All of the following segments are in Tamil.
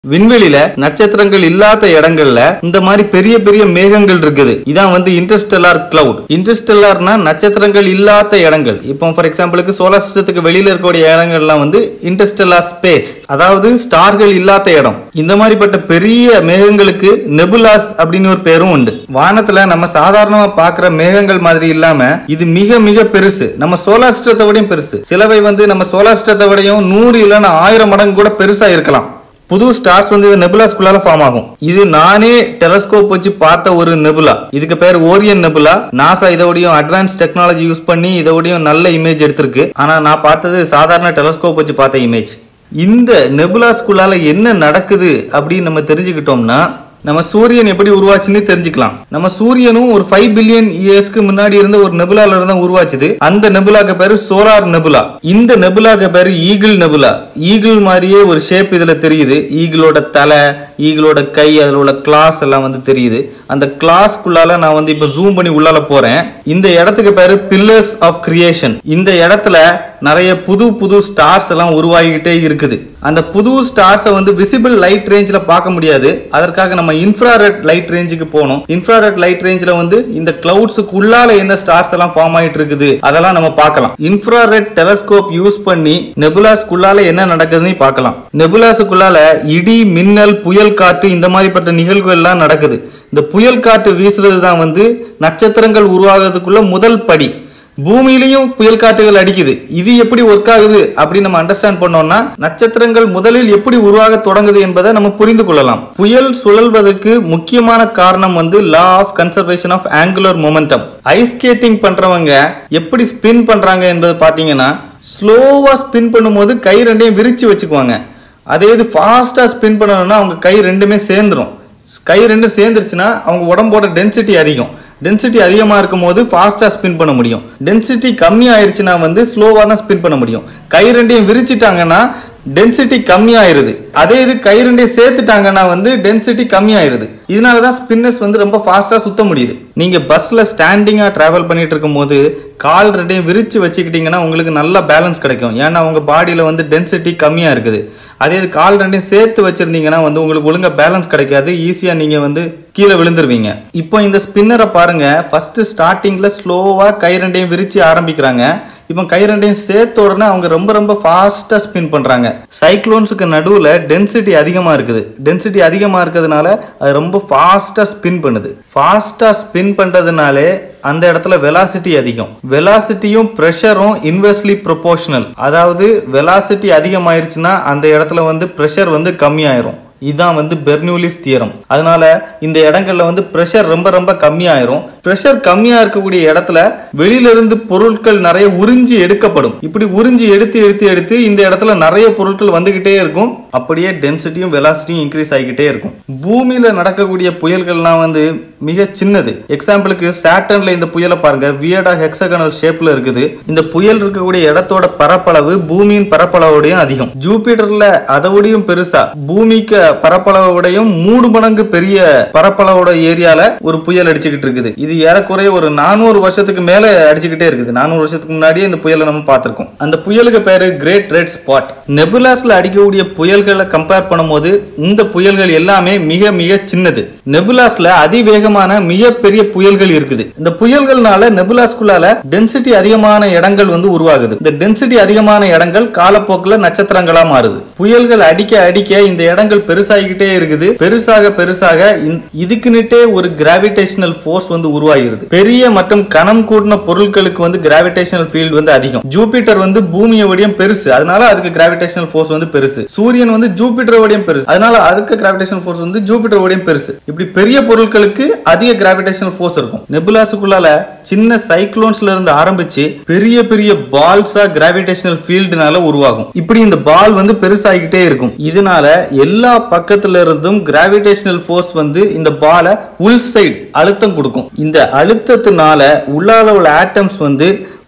விண்வெளியில நட்சத்திரங்கள் இல்லாத இடங்கள்ல இந்த மாதிரி பெரிய பெரிய மேகங்கள் இருக்குது இதான் வந்து இன்டர்ஸ்டெல்லார் கிளவுட் இன்டர்ஸ்டெல்லார்னா நட்சத்திரங்கள் இல்லாத இடங்கள் இப்போ ஃபார் எக்ஸாம்பிளுக்கு சோலார் சிஸ்டத்துக்கு வெளியில இருக்கக்கூடிய இடங்கள்லாம் வந்து இன்டர்ஸ்டெல்லார் ஸ்பேஸ் அதாவது ஸ்டார்கள் இல்லாத இடம் இந்த மாதிரிப்பட்ட பெரிய மேகங்களுக்கு நெபுலாஸ் அப்படின்னு ஒரு பேரும் உண்டு வானத்துல நம்ம சாதாரணமா பார்க்குற மேகங்கள் மாதிரி இல்லாம இது மிக மிக பெருசு நம்ம சோலார் சிஸ்டத்தை விடையும் பெருசு சிலவை வந்து நம்ம சோலார் சிஸ்டத்தை விடையும் நூறு இல்லைன்னா ஆயிரம் மடங்கு கூட பெருசா இருக்கலாம் புது ஸ்டார்ஸ் வந்து இது நெபுலாஸ்குள்ளால ஃபார்ம் ஆகும் இது நானே டெலஸ்கோப் வச்சு பார்த்த ஒரு நெபுலா இதுக்கு பேர் ஓரியன் நெபுலா நாசா இதோடையும் அட்வான்ஸ் டெக்னாலஜி யூஸ் பண்ணி இதோடையும் நல்ல இமேஜ் எடுத்திருக்கு ஆனா நான் பார்த்தது சாதாரண டெலஸ்கோப் வச்சு பார்த்த இமேஜ் இந்த நெபுலாஸ்குள்ளால என்ன நடக்குது அப்படின்னு நம்ம தெரிஞ்சுக்கிட்டோம்னா நம்ம சூரியன் எப்படி உருவாச்சுன்னு தெரிஞ்சுக்கலாம் நம்ம சூரியனும் ஒரு ஃபைவ் பில்லியன் இயர்ஸ்க்கு முன்னாடி இருந்த ஒரு நெபுலால இருந்து தான் உருவாச்சுது அந்த நெபுலாக்கு பேரு சோலார் நெபுலா இந்த நெபுலாக்கு பேரு ஈகிள் நெபுலா ஈகிள் மாதிரியே ஒரு ஷேப் இதுல தெரியுது ஈகிளோட தலை ஈகிளோட கை அதில் உள்ள கிளாஸ் எல்லாம் வந்து தெரியுது அந்த கிளாஸ்க்குள்ளால நான் வந்து இப்போ ஜூம் பண்ணி உள்ளால போறேன் இந்த இடத்துக்கு பேரு பில்லர்ஸ் ஆஃப் கிரியேஷன் இந்த இடத்துல நிறைய புது புது ஸ்டார்ஸ் எல்லாம் உருவாகிக்கிட்டே இருக்குது அந்த புது ஸ்டார்ஸை வந்து விசிபிள் லைட் ரேஞ்சில் பார்க்க முடியாது அதற்காக நம்ம இன்ஃப்ராரெட் லைட் ரேஞ்சுக்கு போகணும் இன்ஃப்ராரெட் லைட் ரேஞ்சில் வந்து இந்த கிளவுட்ஸுக்கு உள்ளால என்ன ஸ்டார்ஸ் எல்லாம் ஃபார்ம் ஆயிட்டு இருக்குது அதெல்லாம் நம்ம பார்க்கலாம் இன்ஃப்ராரெட் டெலஸ்கோப் யூஸ் பண்ணி நெபுலாஸ்க்குள்ளால என்ன நடக்குதுன்னு பார்க்கலாம் நெபுலாஸுக்குள்ளால இடி மின்னல் புயல் காற்று இந்த மாதிரிப்பட்ட நிகழ்வுகள் எல்லாம் நடக்குது இந்த புயல் காற்று வீசுறது தான் வந்து நட்சத்திரங்கள் உருவாகிறதுக்குள்ள முதல் படி பூமியிலையும் புயல் காற்றுகள் அடிக்குது இது எப்படி ஒர்க் ஆகுது அப்படின்னு நம்ம அண்டர்ஸ்டாண்ட் பண்ணோம்னா நட்சத்திரங்கள் முதலில் எப்படி உருவாக தொடங்குது என்பதை நம்ம புரிந்து கொள்ளலாம் புயல் சுழல்வதற்கு முக்கியமான காரணம் வந்து law of conservation of angular momentum ice skating பண்றவங்க எப்படி ஸ்பின் பண்றாங்க என்பது பாத்தீங்கன்னா ஸ்லோவா ஸ்பின் பண்ணும்போது கை ரெண்டையும் விரிச்சு வச்சுக்குவாங்க அதே இது ஃபாஸ்டா ஸ்பின் பண்ணணும்னா அவங்க கை ரெண்டுமே சேர்ந்துரும் கை ரெண்டும் சேர்ந்துருச்சுன்னா அவங்க உடம்போட டென்சிட்டி அதிகம் டென்சிட்டி அதிகமாக இருக்கும் போது ஃபாஸ்ட்டாக ஸ்பின் பண்ண முடியும் டென்சிட்டி கம்மி ஆயிடுச்சுன்னா வந்து ஸ்லோவாக தான் ஸ்பின் பண்ண முடியும் கை ரெண்டையும் விரிச்சிட்டாங்கன்னா டென்சிட்டி கம்மியாயிருது அதே இது கை ரெண்டையும் சேர்த்துட்டாங்கன்னா வந்து டென்சிட்டி கம்மியாயிருது இதனால தான் ஸ்பின்னர்ஸ் வந்து ரொம்ப ஃபாஸ்ட்டாக சுத்த முடியுது நீங்கள் பஸ்ஸில் ஸ்டாண்டிங்காக ட்ராவல் பண்ணிட்டு இருக்கும்போது கால் ரெண்டையும் விரிச்சு வச்சுக்கிட்டிங்கன்னா உங்களுக்கு நல்ல பேலன்ஸ் கிடைக்கும் ஏன்னா உங்கள் பாடியில் வந்து டென்சிட்டி கம்மியாக இருக்குது அதே இது கால் ரெண்டையும் சேர்த்து வச்சிருந்தீங்கன்னா வந்து உங்களுக்கு ஒழுங்கா பேலன்ஸ் கிடைக்காது ஈஸியாக நீங்கள் வந்து கீழே விழுந்துருவீங்க இப்போ இந்த ஸ்பின்னரை பாருங்க ஃபர்ஸ்ட் ஸ்டார்டிங்ல ஸ்லோவா கை ரெண்டையும் விரிச்சு ஆரம்பிக்கிறாங்க இப்போ கை ரெண்டையும் சேர்த்த உடனே அவங்க ரொம்ப ரொம்ப ஃபாஸ்டா ஸ்பின் பண்றாங்க சைக்ளோன்ஸுக்கு நடுவுல டென்சிட்டி அதிகமா இருக்குது டென்சிட்டி அதிகமா இருக்கிறதுனால அது ரொம்ப ஃபாஸ்டா ஸ்பின் பண்ணுது ஃபாஸ்டா ஸ்பின் பண்றதுனாலே அந்த இடத்துல வெலாசிட்டி அதிகம் வெலாசிட்டியும் ப்ரெஷரும் இன்வெர்ஸ்லி ப்ரொபோர்ஷனல் அதாவது வெலாசிட்டி அதிகமாயிருச்சுன்னா அந்த இடத்துல வந்து ப்ரெஷர் வந்து கம்மியாயிரும் இதுதான் வந்து பெர்னூலிஸ் தியரம் அதனால இந்த இடங்கள்ல வந்து ப்ரெஷர் ரொம்ப ரொம்ப கம்மியாயிரும் ப்ரெஷர் கம்மியா இருக்கக்கூடிய இடத்துல வெளியில இருந்து பொருட்கள் நிறைய உறிஞ்சி எடுக்கப்படும் இப்படி உறிஞ்சி எடுத்து எடுத்து எடுத்து இந்த இடத்துல நிறைய பொருட்கள் வந்துகிட்டே இருக்கும் அப்படியே டென்சிட்டியும் வெலாசிட்டியும் இன்க்ரீஸ் ஆகிக்கிட்டே இருக்கும் பூமியில நடக்கக்கூடிய புயல்கள்லாம் வந்து மிக சின்னது எக்ஸாம்பிளுக்கு சாட்டன்ல இந்த புயலை பாருங்க வியடா ஹெக்ஸகனல் ஷேப்ல இருக்குது இந்த புயல் இருக்கக்கூடிய இடத்தோட பரப்பளவு பூமியின் பரப்பளவோடையும் அதிகம் ஜூபிட்டர்ல அதோடையும் பெருசா பூமிக்கு பரப்பளவோடையும் மூணு மடங்கு பெரிய பரப்பளவோட ஏரியால ஒரு புயல் அடிச்சுக்கிட்டு இருக்குது இது ஏறக்குறைய ஒரு நானூறு வருஷத்துக்கு மேல அடிச்சுக்கிட்டே இருக்குது நானூறு வருஷத்துக்கு முன்னாடியே இந்த புயலை நம்ம பார்த்திருக்கோம் அந்த புயலுக்கு பேரு கிரேட் ரெட் ஸ்பாட் நெபுலாஸ்ல அடிக்கக்கூடிய புயல்களை கம்பேர் பண்ணும்போது இந்த புயல்கள் எல்லாமே மிக மிக சின்னது நெபுலாஸ்ல அதிவேகமான மிகப்பெரிய புயல்கள் இருக்குது இந்த புயல்கள்னால நெபுலாஸ்குள்ளால டென்சிட்டி அதிகமான இடங்கள் வந்து உருவாகுது இந்த டென்சிட்டி அதிகமான இடங்கள் காலப்போக்கில் நட்சத்திரங்களா மாறுது புயல்கள் அடிக்க அடிக்க இந்த இடங்கள் பெருசாகிக்கிட்டே இருக்குது பெருசாக பெருசாக இந்த- இதுக்குன்னுட்டே ஒரு கிராவிடேஷனல் ஃபோர்ஸ் வந்து உருவாகிறது பெரிய மற்றும் கனம் கூடின பொருட்களுக்கு வந்து கிராவிடேஷனல் ஃபீல்டு வந்து அதிகம் ஜூபிட்டர் வந்து பூமியை விடையும் பெருசு அதனால அதுக்கு கிராவிடேஷனல் ஃபோர்ஸ் வந்து பெருசு சூரியன் வந்து ஜூபிட்டர் விடையும் பெருசு அதனால அதுக்கு கிராவிடேஷனல் ஃபோர்ஸ் வந்து ஜூபிட்டர் விடையும் பெருசு இப்படி பெரிய பொருட்களுக்கு அதிக கிராவிடேஷனல் ஃபோர்ஸ் இருக்கும் நெபுலாஸுக்குள்ளால சின்ன சைக்ளோன்ஸ்ல இருந்து ஆரம்பிச்சு பெரிய பெரிய பால்ஸா கிராவிடேஷனல் ஃபீல்டுனால உருவாகும் இப்படி இந்த பால் வந்து பெருசாகிக்கிட்டே இருக்கும் இதனால எல்லா பக்கத்துல இருந்தும் கிராவிடேஷனல் ஃபோர்ஸ் வந்து இந்த பாலை உள் சைடு அழுத்தம் கொடுக்கும் இந்த அழுத்தத்தினால உள்ளால உள்ள ஆட்டம்ஸ் வந்து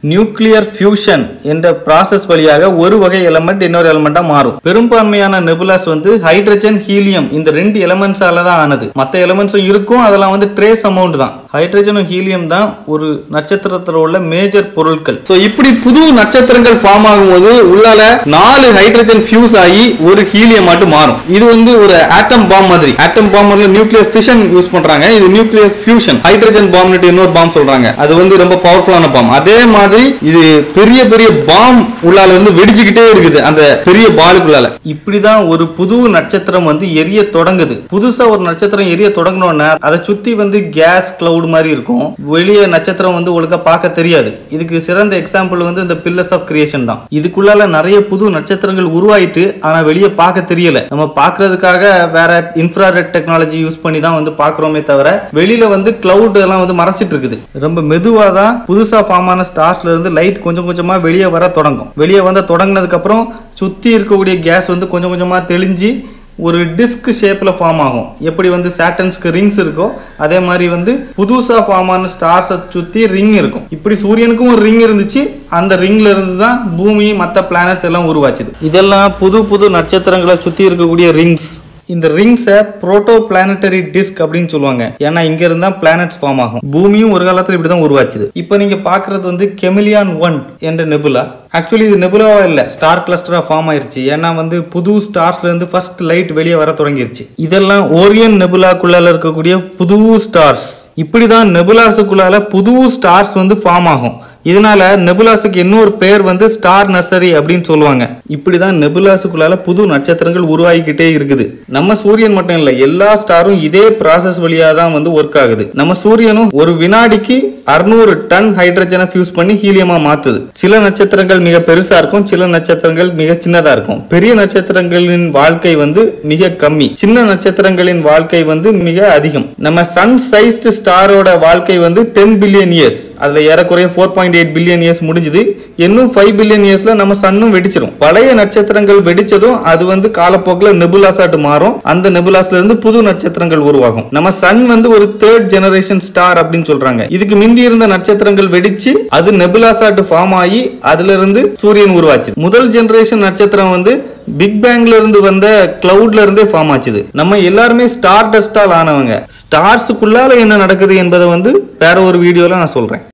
நியூக்ளியர் ஃபியூஷன் என்ற ப்ராசஸ் வழியாக ஒரு வகை எலமெண்ட் இன்னொரு எலமெண்டா மாறும் பெரும்பான்மையான நெபுலாஸ் வந்து ஹைட்ரஜன் ஹீலியம் இந்த ரெண்டு எலமெண்ட்ஸால தான் ஆனது மற்ற எலமெண்ட்ஸும் இருக்கும் அதெல்லாம் வந்து ட்ரேஸ் அமௌண்ட் தான் ஹைட்ரஜனும் ஹீலியம் தான் ஒரு நட்சத்திரத்தில் உள்ள மேஜர் பொருட்கள் ஸோ இப்படி புது நட்சத்திரங்கள் ஃபார்ம் ஆகும்போது உள்ளால நாலு ஹைட்ரஜன் ஃபியூஸ் ஆகி ஒரு ஹீலியம் மட்டும் மாறும் இது வந்து ஒரு ஆட்டம் பாம் மாதிரி ஆட்டம் பாம்ல நியூக்ளியர் ஃபிஷன் யூஸ் பண்றாங்க இது நியூக்ளியர் ஃபியூஷன் ஹைட்ரஜன் பாம்னு இன்னொரு பாம் சொல்றாங்க அது வந்து ரொம்ப பவர்ஃபுல்லான பாம் அதே மாதிரி இது பெரிய பெரிய பாம் உள்ளால இருந்து வெடிச்சுக்கிட்டே இருக்குது அந்த பெரிய பாலுக்குள்ளால இப்படிதான் ஒரு புது நட்சத்திரம் வந்து எரிய தொடங்குது புதுசா ஒரு நட்சத்திரம் எரிய தொடங்கினோன்னா அதை சுத்தி வந்து கேஸ் கிளவுட் மாதிரி இருக்கும் வெளியே நட்சத்திரம் வந்து ஒழுங்கா பார்க்க தெரியாது இதுக்கு சிறந்த எக்ஸாம்பிள் வந்து இந்த பில்லர்ஸ் ஆஃப் கிரியேஷன் தான் இதுக்குள்ளால நிறைய புது நட்சத்திரங்கள் உருவாயிட்டு ஆனா வெளியே பார்க்க தெரியல நம்ம பார்க்கிறதுக்காக வேற இன்ஃப்ராரெட் டெக்னாலஜி யூஸ் பண்ணி தான் வந்து பார்க்குறோமே தவிர வெளியில வந்து கிளவுட் எல்லாம் வந்து மறைச்சிட்டு இருக்குது ரொம்ப மெதுவா தான் புதுசா ஃபார்ம் ஆன ஸ்டார்ஸ்ல இருந்து லைட் கொஞ்சம் கொஞ்சமா வெளியே வர தொடங்கும் வெளியே வந்து தொடங்கினதுக்கு அப்புறம் சுத்தி இருக்கக்கூடிய கேஸ் வந்து கொஞ்சம் கொஞ்சமா தெளிஞ்சு ஒரு டிஸ்க் ஷேப்ல ஃபார்ம் ஆகும் எப்படி வந்து சாட்டன்ஸ்க்கு ரிங்ஸ் இருக்கோ அதே மாதிரி வந்து புதுசா ஃபார்ம் ஆன ஸ்டார்ஸை சுத்தி ரிங் இருக்கும் இப்படி சூரியனுக்கும் ஒரு ரிங் இருந்துச்சு அந்த ரிங்ல இருந்து தான் பூமி மற்ற பிளானட்ஸ் எல்லாம் உருவாச்சுது இதெல்லாம் புது புது நட்சத்திரங்களை சுத்தி இருக்கக்கூடிய ரிங்ஸ் இந்த ரிங்ஸை புரோட்டோ பிளானட்டரி டிஸ்க் அப்படின்னு சொல்லுவாங்க ஏன்னா இங்க இருந்தா பிளானட்ஸ் ஃபார்ம் ஆகும் பூமியும் ஒரு காலத்துல இப்படி தான் உருவாச்சுது இப்போ நீங்க பாக்குறது வந்து கெமிலியான் ஒன் என்ற நெபுலா ஆக்சுவலி இது நெபுலாவா இல்ல ஸ்டார் கிளஸ்டரா ஃபார்ம் ஆயிருச்சு ஏன்னா வந்து புது ஸ்டார்ஸ்ல இருந்து ஃபர்ஸ்ட் லைட் வெளியே வர தொடங்கிருச்சு இதெல்லாம் ஓரியன் நெபுலாக்குள்ளால இருக்கக்கூடிய புது ஸ்டார்ஸ் இப்படிதான் நெபுலாஸுக்குள்ளால புது ஸ்டார்ஸ் வந்து ஃபார்ம் ஆகும் இதனால நெபுலாஸுக்கு இன்னொரு பேர் வந்து ஸ்டார் நர்சரி அப்படின்னு சொல்லுவாங்க இப்படிதான் நெபுலாஸுக்குள்ளால புது நட்சத்திரங்கள் உருவாகிக்கிட்டே இருக்குது நம்ம சூரியன் மட்டும் இல்ல எல்லா ஸ்டாரும் இதே ப்ராசஸ் வழியா தான் வந்து ஒர்க் ஆகுது நம்ம சூரியனும் ஒரு வினாடிக்கு அறுநூறு டன் ஹைட்ரஜனை ஃபியூஸ் பண்ணி ஹீலியமா மாத்துது சில நட்சத்திரங்கள் மிக பெருசா இருக்கும் சில நட்சத்திரங்கள் மிக சின்னதா இருக்கும் பெரிய நட்சத்திரங்களின் வாழ்க்கை வந்து மிக கம்மி சின்ன நட்சத்திரங்களின் வாழ்க்கை வந்து மிக அதிகம் நம்ம சன் சைஸ்டு ஸ்டாரோட வாழ்க்கை வந்து டென் பில்லியன் இயர்ஸ் அதுல ஏறக்குறைய four point eight billion years முடிஞ்சுது இன்னும் ஃபைவ் பில்லியன் இயர்ஸ்ல நம்ம சன்னும் வெடிச்சிரும் பழைய நட்சத்திரங்கள் வெடிச்சதும் அது வந்து காலப்போக்கில் நெபுலாசாட்டு மாறும் அந்த நெபுலாஸ்ல இருந்து புது நட்சத்திரங்கள் உருவாகும் நம்ம சன் வந்து ஒரு தேர்ட் ஜெனரேஷன் ஸ்டார் அப்படின்னு சொல்றாங்க இதுக்கு முந்தி இருந்த நட்சத்திரங்கள் வெடிச்சு அது நெபுலாசாட்டு ஃபார்ம் ஆகி அதுல இருந்து சூரியன் உருவாச்சு முதல் ஜெனரேஷன் நட்சத்திரம் வந்து பிக் பேங்க்ல இருந்து வந்த கிளவுட்ல இருந்தே ஃபார்ம் ஆச்சுது நம்ம எல்லாருமே ஸ்டார் டஸ்டால் ஆனவங்க ஸ்டார்ஸுக்குள்ளால என்ன நடக்குது என்பதை வந்து வேற ஒரு வீடியோல நான் சொல்றேன்